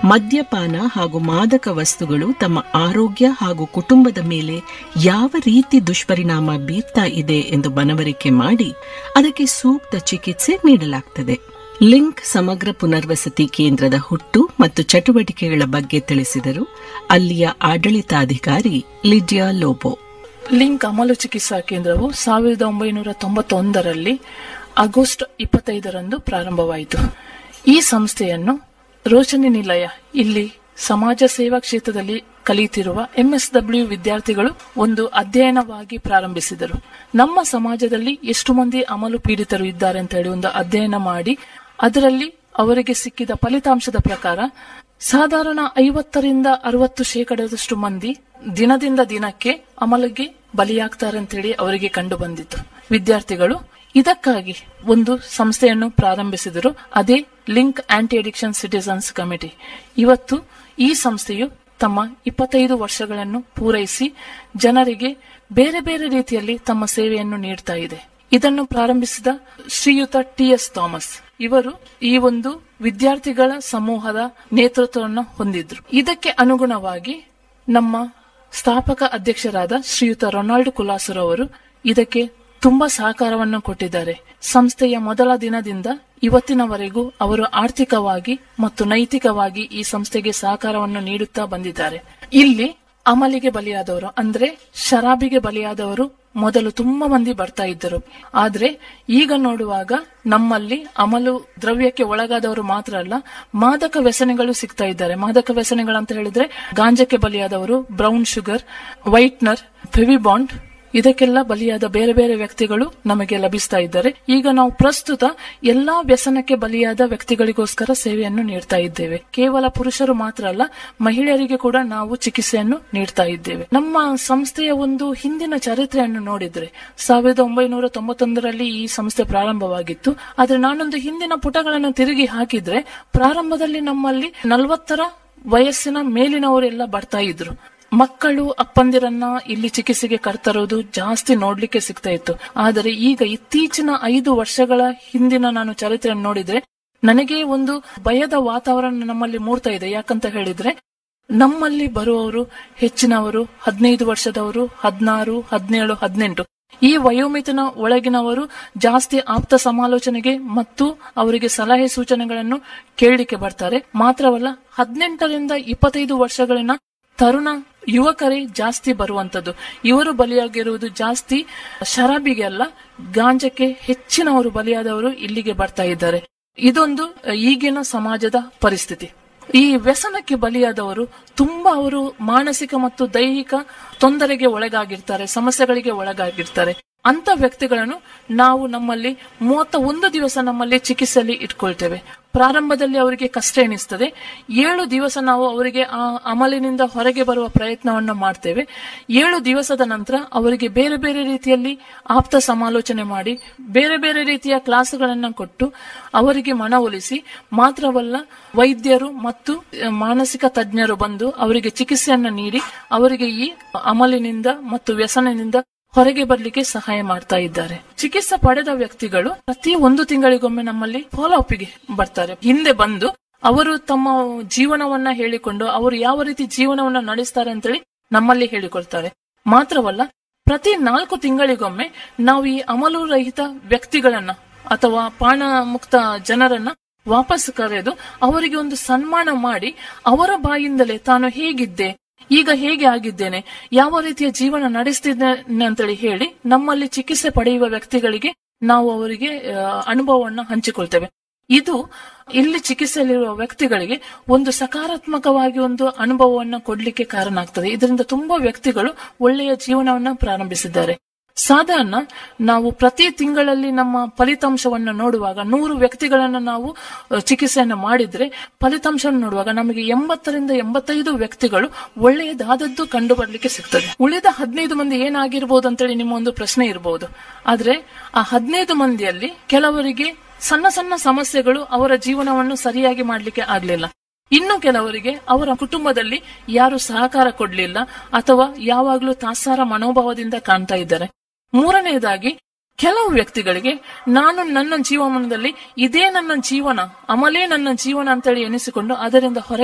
ಮದ್ಯಪಾನ ಹಾಗೂ ಮಾದಕ ವಸ್ತುಗಳು ತಮ್ಮ ಆರೋಗ್ಯ ಹಾಗೂ ಕುಟುಂಬದ ಮೇಲೆ ಯಾವ ರೀತಿ ದುಷ್ಪರಿಣಾಮ ಬೀರ್ತಾ ಇದೆ ಎಂದು ಮನವರಿಕೆ ಮಾಡಿ ಅದಕ್ಕೆ ಸೂಕ್ತ ಚಿಕಿತ್ಸೆ ನೀಡಲಾಗ್ತದೆ ಲಿಂಕ್ ಸಮಗ್ರ ಪುನರ್ವಸತಿ ಕೇಂದ್ರದ ಹುಟ್ಟು ಮತ್ತು ಚಟುವಟಿಕೆಗಳ ಬಗ್ಗೆ ತಿಳಿಸಿದರು ಅಲ್ಲಿಯ ಆಡಳಿತಾಧಿಕಾರಿ ಲಿಡಿಯಾ ಲೋಬೋ ಲಿಂಕ್ ಅಮಲು ಚಿಕಿತ್ಸಾ ಕೇಂದ್ರವು ಸಾವಿರದ ಒಂಬೈನೂರ ತೊಂಬತ್ತೊಂದರಲ್ಲಿ ಆಗಸ್ಟ್ ಇಪ್ಪತ್ತೈದರಂದು ಪ್ರಾರಂಭವಾಯಿತು ಈ ಸಂಸ್ಥೆಯನ್ನು ರೋಶನಿ ನಿಲಯ ಇಲ್ಲಿ ಸಮಾಜ ಸೇವಾ ಕ್ಷೇತ್ರದಲ್ಲಿ ಕಲಿಯುತ್ತಿರುವ ಎಂಎಸ್ಡಬ್ಲ್ಯೂ ವಿದ್ಯಾರ್ಥಿಗಳು ಒಂದು ಅಧ್ಯಯನವಾಗಿ ಪ್ರಾರಂಭಿಸಿದರು ನಮ್ಮ ಸಮಾಜದಲ್ಲಿ ಎಷ್ಟು ಮಂದಿ ಅಮಲು ಪೀಡಿತರು ಇದ್ದಾರೆ ಅಂತ ಹೇಳಿ ಒಂದು ಅಧ್ಯಯನ ಮಾಡಿ ಅದರಲ್ಲಿ ಅವರಿಗೆ ಸಿಕ್ಕಿದ ಫಲಿತಾಂಶದ ಪ್ರಕಾರ ಸಾಧಾರಣ ಐವತ್ತರಿಂದ ಅರವತ್ತು ಶೇಕಡದಷ್ಟು ಮಂದಿ ದಿನದಿಂದ ದಿನಕ್ಕೆ ಅಮಲಿಗೆ ಬಲಿಯಾಗ್ತಾರೆ ಅಂತೇಳಿ ಅವರಿಗೆ ಕಂಡು ಬಂದಿತ್ತು ವಿದ್ಯಾರ್ಥಿಗಳು ಇದಕ್ಕಾಗಿ ಒಂದು ಸಂಸ್ಥೆಯನ್ನು ಪ್ರಾರಂಭಿಸಿದರು ಅದೇ link anti addiction citizens committee ಇವತ್ತು ಈ ಸಂಸ್ಥೆಯು ತಮ್ಮ ಇಪ್ಪತ್ತೈದು ವರ್ಷಗಳನ್ನು ಪೂರೈಸಿ ಜನರಿಗೆ ಬೇರೆ ಬೇರೆ ರೀತಿಯಲ್ಲಿ ತಮ್ಮ ಸೇವೆಯನ್ನು ನೀಡ್ತಾ ಇದೆ ಇದನ್ನು ಪ್ರಾರಂಭಿಸಿದ ಶ್ರೀಯುತ ಟಿ ಎಸ್ ಥಾಮಸ್ ಇವರು ಈ ಒಂದು ವಿದ್ಯಾರ್ಥಿಗಳ ಸಮೂಹದ ನೇತೃತ್ವವನ್ನು ಹೊಂದಿದ್ರು ಇದಕ್ಕೆ ಅನುಗುಣವಾಗಿ ನಮ್ಮ ಸ್ಥಾಪಕ ಅಧ್ಯಕ್ಷರಾದ ಶ್ರೀಯುತ ರೊನಾಲ್ಡ್ ಕುಲಾಸರ್ ಅವರು ಇದಕ್ಕೆ ತುಂಬಾ ಸಹಕಾರವನ್ನು ಕೊಟ್ಟಿದ್ದಾರೆ ಸಂಸ್ಥೆಯ ಮೊದಲ ದಿನದಿಂದ ಇವತ್ತಿನವರೆಗೂ ಅವರು ಆರ್ಥಿಕವಾಗಿ ಮತ್ತು ನೈತಿಕವಾಗಿ ಈ ಸಂಸ್ಥೆಗೆ ಸಹಕಾರವನ್ನು ನೀಡುತ್ತಾ ಬಂದಿದ್ದಾರೆ ಇಲ್ಲಿ ಅಮಲಿಗೆ ಬಲಿಯಾದವರು ಅಂದ್ರೆ ಶರಾಬಿಗೆ ಬಲಿಯಾದವರು ಮೊದಲು ತುಂಬಾ ಮಂದಿ ಬರ್ತಾ ಇದ್ದರು ಆದ್ರೆ ಈಗ ನೋಡುವಾಗ ನಮ್ಮಲ್ಲಿ ಅಮಲು ದ್ರವ್ಯಕ್ಕೆ ಒಳಗಾದವರು ಮಾತ್ರ ಅಲ್ಲ ಮಾದಕ ವ್ಯಸನೆಗಳು ಸಿಗ್ತಾ ಇದ್ದಾರೆ ಮಾದಕ ವ್ಯಸನೆಗಳಂತ ಹೇಳಿದ್ರೆ ಗಾಂಜಕ್ಕೆ ಬಲಿಯಾದವರು ಬ್ರೌನ್ ಶುಗರ್ ವೈಟ್ನರ್ ಫೆವಿಬಾಂಡ್ ಇದಕ್ಕೆಲ್ಲ ಬಲಿಯಾದ ಬೇರೆ ಬೇರೆ ವ್ಯಕ್ತಿಗಳು ನಮಗೆ ಲಭಿಸ್ತಾ ಇದ್ದಾರೆ ಈಗ ನಾವು ಪ್ರಸ್ತುತ ಎಲ್ಲಾ ವ್ಯಸನಕ್ಕೆ ಬಲಿಯಾದ ವ್ಯಕ್ತಿಗಳಿಗೋಸ್ಕರ ಸೇವೆಯನ್ನು ನೀಡ್ತಾ ಇದ್ದೇವೆ ಕೇವಲ ಪುರುಷರು ಮಾತ್ರ ಅಲ್ಲ ಮಹಿಳೆಯರಿಗೆ ಕೂಡ ನಾವು ಚಿಕಿತ್ಸೆಯನ್ನು ನೀಡ್ತಾ ಇದ್ದೇವೆ ನಮ್ಮ ಸಂಸ್ಥೆಯ ಒಂದು ಹಿಂದಿನ ಚರಿತ್ರೆಯನ್ನು ನೋಡಿದ್ರೆ ಸಾವಿರದ ಒಂಬೈನೂರ ತೊಂಬತ್ತೊಂದರಲ್ಲಿ ಈ ಸಂಸ್ಥೆ ಪ್ರಾರಂಭವಾಗಿತ್ತು ಆದ್ರೆ ನಾನೊಂದು ಹಿಂದಿನ ಪುಟಗಳನ್ನು ತಿರುಗಿ ಹಾಕಿದ್ರೆ ಪ್ರಾರಂಭದಲ್ಲಿ ನಮ್ಮಲ್ಲಿ ನಲವತ್ತರ ವಯಸ್ಸಿನ ಮೇಲಿನವರೆಲ್ಲ ಬರ್ತಾ ಇದ್ರು ಮಕ್ಕಳು ಅಪ್ಪಂದಿರನ್ನ ಇಲ್ಲಿ ಚಿಕಿತ್ಸೆಗೆ ಕರ್ತರೋದು ಜಾಸ್ತಿ ನೋಡ್ಲಿಕ್ಕೆ ಸಿಗ್ತಾ ಇತ್ತು ಆದರೆ ಈಗ ಇತ್ತೀಚಿನ ಐದು ವರ್ಷಗಳ ಹಿಂದಿನ ನಾನು ಚರಿತ್ರೆಯನ್ನು ನೋಡಿದ್ರೆ ನನಗೆ ಒಂದು ಭಯದ ವಾತಾವರಣ ನಮ್ಮಲ್ಲಿ ಮೂಡ್ತಾ ಇದೆ ಯಾಕಂತ ಹೇಳಿದ್ರೆ ನಮ್ಮಲ್ಲಿ ಬರುವವರು ಹೆಚ್ಚಿನವರು ಹದಿನೈದು ವರ್ಷದವರು ಹದಿನಾರು ಹದಿನೇಳು ಹದಿನೆಂಟು ಈ ವಯೋಮಿತಿನ ಒಳಗಿನವರು ಜಾಸ್ತಿ ಆಪ್ತ ಸಮಾಲೋಚನೆಗೆ ಮತ್ತು ಅವರಿಗೆ ಸಲಹೆ ಸೂಚನೆಗಳನ್ನು ಕೇಳಲಿಕ್ಕೆ ಬರ್ತಾರೆ ಮಾತ್ರವಲ್ಲ ಹದಿನೆಂಟರಿಂದ ಇಪ್ಪತ್ತೈದು ವರ್ಷಗಳಿನ ತರುಣ ಯುವಕರೇ ಜಾಸ್ತಿ ಬರುವಂತದ್ದು ಇವರು ಬಲಿಯಾಗಿರುವುದು ಜಾಸ್ತಿ ಶರಾಬಿಗೆ ಅಲ್ಲ ಗಾಂಜಕ್ಕೆ ಹೆಚ್ಚಿನವರು ಬಲಿಯಾದವರು ಇಲ್ಲಿಗೆ ಬರ್ತಾ ಇದ್ದಾರೆ ಇದೊಂದು ಈಗಿನ ಸಮಾಜದ ಪರಿಸ್ಥಿತಿ ಈ ವ್ಯಸನಕ್ಕೆ ಬಲಿಯಾದವರು ತುಂಬಾ ಅವರು ಮಾನಸಿಕ ಮತ್ತು ದೈಹಿಕ ತೊಂದರೆಗೆ ಒಳಗಾಗಿರ್ತಾರೆ ಸಮಸ್ಯೆಗಳಿಗೆ ಒಳಗಾಗಿರ್ತಾರೆ ಅಂತ ವ್ಯಕ್ತಿಗಳನ್ನು ನಾವು ನಮ್ಮಲ್ಲಿ ಮೂವತ್ತ ಒಂದು ದಿವಸ ನಮ್ಮಲ್ಲಿ ಚಿಕಿತ್ಸೆಯಲ್ಲಿ ಇಟ್ಕೊಳ್ತೇವೆ ಪ್ರಾರಂಭದಲ್ಲಿ ಅವರಿಗೆ ಕಷ್ಟ ಎನಿಸ್ತದೆ ಏಳು ದಿವಸ ನಾವು ಅವರಿಗೆ ಆ ಅಮಲಿನಿಂದ ಹೊರಗೆ ಬರುವ ಪ್ರಯತ್ನವನ್ನು ಮಾಡ್ತೇವೆ ಏಳು ದಿವಸದ ನಂತರ ಅವರಿಗೆ ಬೇರೆ ಬೇರೆ ರೀತಿಯಲ್ಲಿ ಆಪ್ತ ಸಮಾಲೋಚನೆ ಮಾಡಿ ಬೇರೆ ಬೇರೆ ರೀತಿಯ ಕ್ಲಾಸ್ಗಳನ್ನು ಕೊಟ್ಟು ಅವರಿಗೆ ಮನವೊಲಿಸಿ ಮಾತ್ರವಲ್ಲ ವೈದ್ಯರು ಮತ್ತು ಮಾನಸಿಕ ತಜ್ಞರು ಬಂದು ಅವರಿಗೆ ಚಿಕಿತ್ಸೆಯನ್ನು ನೀಡಿ ಅವರಿಗೆ ಈ ಅಮಲಿನಿಂದ ಮತ್ತು ವ್ಯಸನದಿಂದ ಹೊರಗೆ ಬರ್ಲಿಕ್ಕೆ ಸಹಾಯ ಮಾಡ್ತಾ ಇದ್ದಾರೆ ಚಿಕಿತ್ಸೆ ಪಡೆದ ವ್ಯಕ್ತಿಗಳು ಪ್ರತಿ ಒಂದು ತಿಂಗಳಿಗೊಮ್ಮೆ ನಮ್ಮಲ್ಲಿ ಫಾಲೋ ಅಪ್ಗೆ ಬರ್ತಾರೆ ಹಿಂದೆ ಬಂದು ಅವರು ತಮ್ಮ ಜೀವನವನ್ನ ಹೇಳಿಕೊಂಡು ಅವರು ಯಾವ ರೀತಿ ಜೀವನವನ್ನ ನಡೆಸ್ತಾರೆ ಅಂತೇಳಿ ನಮ್ಮಲ್ಲಿ ಹೇಳಿಕೊಳ್ತಾರೆ ಮಾತ್ರವಲ್ಲ ಪ್ರತಿ ನಾಲ್ಕು ತಿಂಗಳಿಗೊಮ್ಮೆ ನಾವು ಈ ಅಮಲು ರಹಿತ ವ್ಯಕ್ತಿಗಳನ್ನ ಅಥವಾ ಪಾಣ ಮುಕ್ತ ಜನರನ್ನ ವಾಪಸ್ ಕರೆದು ಅವರಿಗೆ ಒಂದು ಸನ್ಮಾನ ಮಾಡಿ ಅವರ ಬಾಯಿಂದಲೇ ತಾನು ಹೇಗಿದ್ದೆ ಈಗ ಹೇಗೆ ಆಗಿದ್ದೇನೆ ಯಾವ ರೀತಿಯ ಜೀವನ ನಡೆಸ್ತಿದ್ದೇನೆ ಅಂತೇಳಿ ಹೇಳಿ ನಮ್ಮಲ್ಲಿ ಚಿಕಿತ್ಸೆ ಪಡೆಯುವ ವ್ಯಕ್ತಿಗಳಿಗೆ ನಾವು ಅವರಿಗೆ ಅನುಭವವನ್ನು ಹಂಚಿಕೊಳ್ತೇವೆ ಇದು ಇಲ್ಲಿ ಚಿಕಿತ್ಸೆಯಲ್ಲಿರುವ ವ್ಯಕ್ತಿಗಳಿಗೆ ಒಂದು ಸಕಾರಾತ್ಮಕವಾಗಿ ಒಂದು ಅನುಭವವನ್ನು ಕೊಡ್ಲಿಕ್ಕೆ ಕಾರಣ ಆಗ್ತದೆ ಇದರಿಂದ ತುಂಬಾ ವ್ಯಕ್ತಿಗಳು ಒಳ್ಳೆಯ ಜೀವನವನ್ನ ಪ್ರಾರಂಭಿಸಿದ್ದಾರೆ ಸಾಧಾರಣ ನಾವು ಪ್ರತಿ ತಿಂಗಳಲ್ಲಿ ನಮ್ಮ ಫಲಿತಾಂಶವನ್ನು ನೋಡುವಾಗ ನೂರು ವ್ಯಕ್ತಿಗಳನ್ನು ನಾವು ಚಿಕಿತ್ಸೆಯನ್ನು ಮಾಡಿದ್ರೆ ಫಲಿತಾಂಶವನ್ನು ನೋಡುವಾಗ ನಮಗೆ ಎಂಬತ್ತರಿಂದ ಎಂಬತ್ತೈದು ವ್ಯಕ್ತಿಗಳು ಒಳ್ಳೆಯದಾದದ್ದು ಕಂಡು ಬರ್ಲಿಕ್ಕೆ ಸಿಗ್ತದೆ ಉಳಿದ ಹದಿನೈದು ಮಂದಿ ಏನಾಗಿರ್ಬೋದು ಅಂತೇಳಿ ನಿಮ್ಮ ಒಂದು ಪ್ರಶ್ನೆ ಇರಬಹುದು ಆದ್ರೆ ಆ ಹದಿನೈದು ಮಂದಿಯಲ್ಲಿ ಕೆಲವರಿಗೆ ಸಣ್ಣ ಸಣ್ಣ ಸಮಸ್ಯೆಗಳು ಅವರ ಜೀವನವನ್ನು ಸರಿಯಾಗಿ ಮಾಡ್ಲಿಕ್ಕೆ ಆಗ್ಲಿಲ್ಲ ಇನ್ನು ಕೆಲವರಿಗೆ ಅವರ ಕುಟುಂಬದಲ್ಲಿ ಯಾರು ಸಹಕಾರ ಕೊಡ್ಲಿಲ್ಲ ಅಥವಾ ಯಾವಾಗ್ಲೂ ತಾತ್ಸಾರ ಮನೋಭಾವದಿಂದ ಕಾಣ್ತಾ ಇದ್ದಾರೆ ಮೂರನೆಯದಾಗಿ ಕೆಲವು ವ್ಯಕ್ತಿಗಳಿಗೆ ನಾನು ನನ್ನ ಜೀವನದಲ್ಲಿ ಇದೇ ನನ್ನ ಜೀವನ ಅಮಲೇ ನನ್ನ ಜೀವನ ಅಂತೇಳಿ ಎನಿಸಿಕೊಂಡು ಅದರಿಂದ ಹೊರ